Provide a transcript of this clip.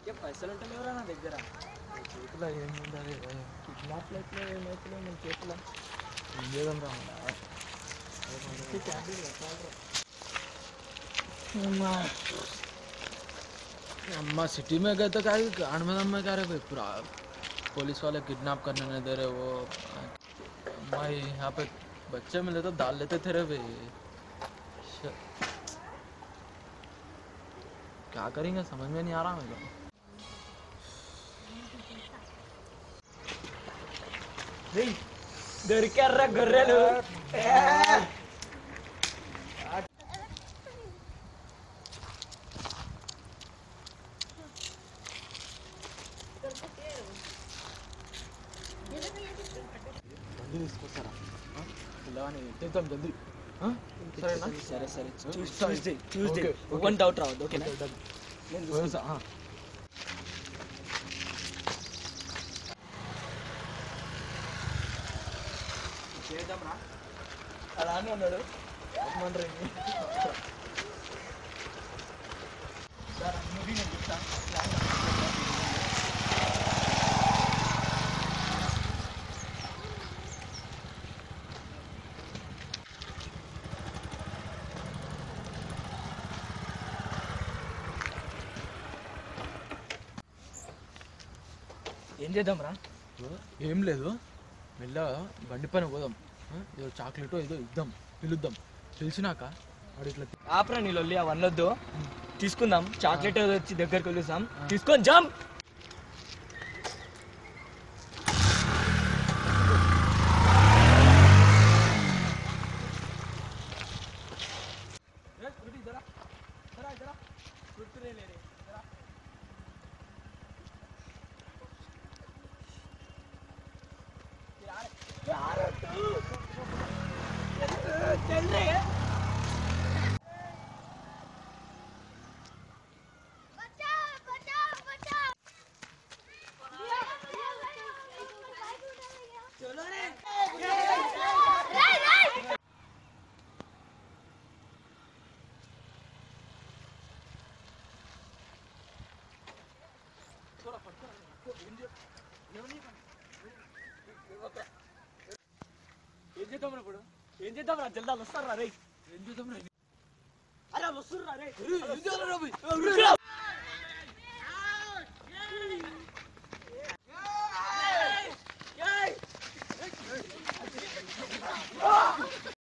ఇంకే పైసలు ఉంటలేవురా నా దగ్గర చేతిలో ఏముండాలి కిడ్నాప్లు ఎట్లా ఏమైతే మన చేతిలో ఏం చేద్దాం రా अम्मा सिटी में गए तो क्या कांड में मैं कह रहे भाई पूरा पुलिस वाले किडनैप करने नहीं दे रहे वो अम्मा यहाँ पे बच्चे मिले तो डाल लेते थे रे भाई श- क्या करेंगे समझ में नहीं आ रहा मेरे को దొరికారా గొర్రెలు బండి తీసుకొస్తారా పిల్లవాడిని ఎత్తేద్దాం జల్దీ సరేనా సరే సరే Tuesday Tuesday Okay, one doubt రావద్దు ఓకేనా నేను చూసుకుంటా. వరుస, ఆ. చేద్దాంరా అలా అని ఉన్నాడు ఏమంటారు ఏంటి? సార్ మూవీ నేను చెప్తా ఏం చేద్దాంరా ఏం లేదు మెల్లగా బండి పైన పోదాం ఆ? ఏదో చాక్లెట్ ఏదో ఇద్దాం పిలుద్దాం పిలిచినాక వాడు ఇట్లా ఆపరా నీ లొల్లి అవన్నీ వద్దు తీసుకుందాం చాక్లెట్ ఏదో వచ్చి దగ్గరికి వెళ్తాం తీసుకొని జామ్ बचाओ बचाओ बचाओ चलो रे ఏం చేద్దాం ఇప్పుడు ఏం చేద్దాం రా జల్దా వస్తారా రే ఏం చేద్దాం రా? అరే వస్తుర్రా రే ఏం చేయాలి రా భయ్? ఉరుకురా.